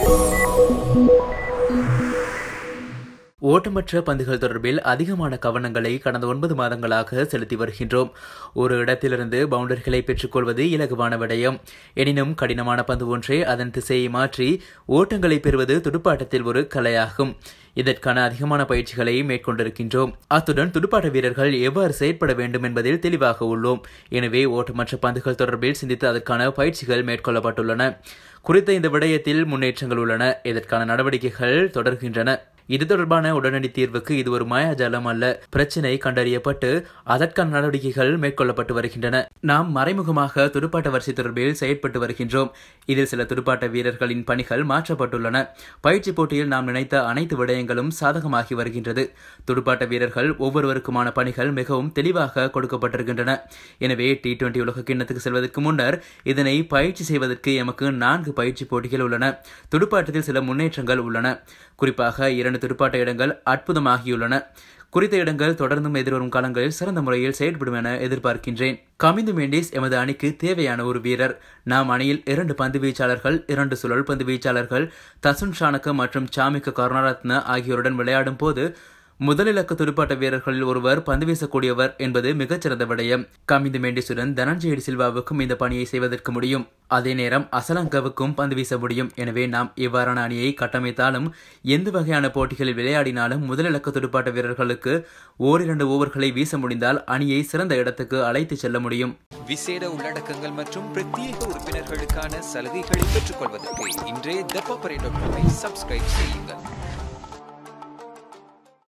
ஓட்டமற்ற பந்துகள் தொடர்பில் அதிகமான கவனங்களை கடந்த ஒன்பது மாதங்களாக செலுத்தி வருகின்றோம் ஒரு இடத்திலிருந்து பவுண்டரிகளை பெற்றுக்கொள்வது இலகுவான விடயம் எனினும் கடினமான பந்து ஒன்றே அதன் திசையை மாற்றி ஓட்டங்களை பெறுவது துடுப்பாட்டத்தில் ஒரு கலையாகும் இதற்கான அதிகமான பயிற்சிகளை மேற்கொண்டிருக்கின்றோம் அத்துடன் துடுப்பாட்ட வீரர்கள் எவ்வாறு செயற்பட வேண்டும் என்பதில் தெளிவாக உள்ளோம் எனவே ஓட்டமற்ற பந்துகள் தொடர்பில் சிந்தித்து அதற்கான பயிற்சிகள் மேற்கொள்ளப்பட்டுள்ளன குறித்த இந்த விடயத்தில் முன்னேற்றங்கள் உள்ளன இதற்கான நடவடிக்கைகள் தொடர்கின்றன இது தொடர்பான உடனடி தீர்வுக்கு இது ஒரு மாயாஜாலம் அல்ல பிரச்சினை கண்டறியப்பட்டு அதற்கான நடவடிக்கைகள் மேற்கொள்ளப்பட்டு வருகின்றன நாம் மறைமுகமாக துடுப்பாட்ட வரிசை தொடர்பில் செயற்பட்டு வருகின்றோம் இதில் சில துடுப்பாட்ட வீரர்களின் பணிகள் மாற்றப்பட்டுள்ளன பயிற்சி போட்டியில் நாம் நினைத்த அனைத்து விடயங்களும் சாதகமாகி வருகின்றது துடுப்பாட்ட வீரர்கள் ஒவ்வொருவருக்குமான பணிகள் மிகவும் தெளிவாக கொடுக்கப்பட்டிருக்கின்றன எனவே டி டுவெண்டி உலக கிண்ணத்துக்கு செல்வதற்கு முன்னர் இதனை பயிற்சி செய்வதற்கு எமக்கு நான்கு பயிற்சி போட்டிகள் உள்ளன துடுப்பாட்டத்தில் சில முன்னேற்றங்கள் உள்ளன குறிப்பாக இரண்டு துடுப்பாட்ட இடங்கள் அற்புதமாகியுள்ளன குறித்த இடங்கள் தொடர்ந்தும் எதிர்வரும் காலங்களில் சிறந்த முறையில் செயல்படும் என எதிர்பார்க்கின்றேன் கமிந்து மெண்டிஸ் எமது அணிக்கு தேவையான ஒரு வீரர் நாம் அணியில் இரண்டு பந்து வீச்சாளர்கள் இரண்டு சுழல் பந்து வீச்சாளர்கள் தசுன் ஷானக்க மற்றும் சாமிக்க கருணாரத்ன ஆகியோருடன் விளையாடும் போது முதலிலக்க துடுப்பாட்ட வீரர்களில் ஒருவர் பந்து வீசக்கூடியவர் என்பது மிகச்சிறந்த விடயம் கமிந்து மெண்டிஸுடன் தனஞ்சயடி சில்வாவுக்கும் இந்த பணியை செய்வதற்கு முடியும் அதே நேரம் அசலங்கவுக்கும் பந்து வீச முடியும் எனவே நாம் இவ்வாறான அணியை கட்டமைத்தாலும் எந்த வகையான போட்டிகளில் விளையாடினாலும் முதலிலக்க துடுப்பாட்ட வீரர்களுக்கு ஓரிரண்டு ஓவர்களை வீச முடிந்தால் அணியை சிறந்த இடத்துக்கு அழைத்து செல்ல முடியும் விசேட உள்ளடக்கங்கள் மற்றும் பிரத்யேக உறுப்பினர்களுக்கான சலுகைகளை பெற்றுக்கொள்வதற்கு இன்றே த பாப்பரே டாட் காமை சப்ஸ்கிரைப் செய்யுங்கள்